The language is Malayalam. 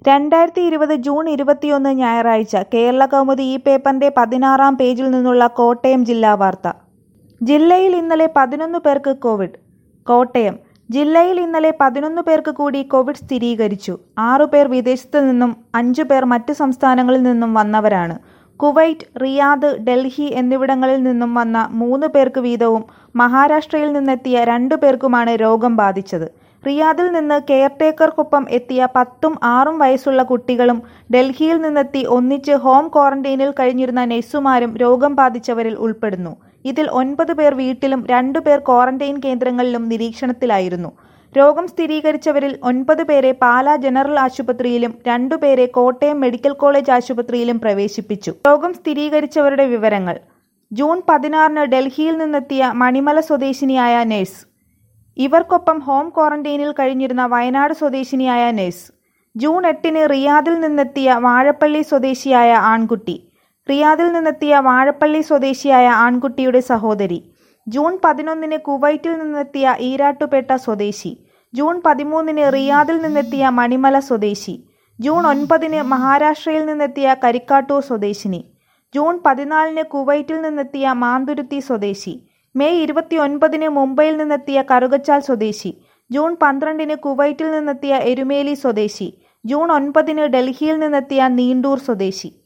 രണ്ടായിരത്തി ഇരുപത് ജൂൺ ഇരുപത്തിയൊന്ന് ഞായറാഴ്ച കേരളകൗമുദി ഈ പേപ്പറിന്റെ പതിനാറാം പേജിൽ നിന്നുള്ള കോട്ടയം ജില്ലാ വാർത്ത ജില്ലയിൽ ഇന്നലെ പതിനൊന്ന് പേർക്ക് കോവിഡ് കോട്ടയം ജില്ലയിൽ ഇന്നലെ പതിനൊന്ന് പേർക്ക് കൂടി കോവിഡ് സ്ഥിരീകരിച്ചു ആറുപേർ വിദേശത്തു നിന്നും അഞ്ചു പേർ മറ്റ് സംസ്ഥാനങ്ങളിൽ നിന്നും വന്നവരാണ് കുവൈറ്റ് റിയാദ് ഡൽഹി എന്നിവിടങ്ങളിൽ നിന്നും വന്ന മൂന്ന് പേർക്ക് വീതവും മഹാരാഷ്ട്രയിൽ നിന്നെത്തിയ രണ്ടു പേർക്കുമാണ് രോഗം ബാധിച്ചത് റിയാദിൽ നിന്ന് കെയർടേക്കർക്കൊപ്പം എത്തിയ പത്തും ആറും വയസ്സുള്ള കുട്ടികളും ഡൽഹിയിൽ നിന്നെത്തി ഒന്നിച്ച് ഹോം ക്വാറന്റൈനിൽ കഴിഞ്ഞിരുന്ന നഴ്സുമാരും രോഗം ബാധിച്ചവരിൽ ഉൾപ്പെടുന്നു ഇതിൽ ഒൻപത് പേർ വീട്ടിലും രണ്ടു പേർ ക്വാറന്റൈൻ കേന്ദ്രങ്ങളിലും നിരീക്ഷണത്തിലായിരുന്നു രോഗം സ്ഥിരീകരിച്ചവരിൽ ഒൻപത് പേരെ പാലാ ജനറൽ ആശുപത്രിയിലും രണ്ടുപേരെ കോട്ടയം മെഡിക്കൽ കോളേജ് ആശുപത്രിയിലും പ്രവേശിപ്പിച്ചു രോഗം സ്ഥിരീകരിച്ചവരുടെ വിവരങ്ങൾ ജൂൺ പതിനാറിന് ഡൽഹിയിൽ നിന്നെത്തിയ മണിമല സ്വദേശിനിയായ നഴ്സ് ഇവർക്കൊപ്പം ഹോം ക്വാറന്റൈനിൽ കഴിഞ്ഞിരുന്ന വയനാട് സ്വദേശിനിയായ നഴ്സ് ജൂൺ എട്ടിന് റിയാദിൽ നിന്നെത്തിയ വാഴപ്പള്ളി സ്വദേശിയായ ആൺകുട്ടി റിയാദിൽ നിന്നെത്തിയ വാഴപ്പള്ളി സ്വദേശിയായ ആൺകുട്ടിയുടെ സഹോദരി ജൂൺ പതിനൊന്നിന് കുവൈറ്റിൽ നിന്നെത്തിയ ഈരാട്ടുപേട്ട സ്വദേശി ജൂൺ പതിമൂന്നിന് റിയാദിൽ നിന്നെത്തിയ മണിമല സ്വദേശി ജൂൺ ഒൻപതിന് മഹാരാഷ്ട്രയിൽ നിന്നെത്തിയ കരിക്കാട്ടൂർ സ്വദേശിനി ജൂൺ പതിനാലിന് കുവൈറ്റിൽ നിന്നെത്തിയ മാന്തുരുത്തി സ്വദേശി മെയ് ഇരുപത്തിയൊൻപതിന് മുംബൈയിൽ നിന്നെത്തിയ കറുകച്ചാൽ സ്വദേശി ജൂൺ പന്ത്രണ്ടിന് കുവൈറ്റിൽ നിന്നെത്തിയ എരുമേലി സ്വദേശി ജൂൺ ഒൻപതിന് ഡൽഹിയിൽ നിന്നെത്തിയ നീണ്ടൂർ സ്വദേശി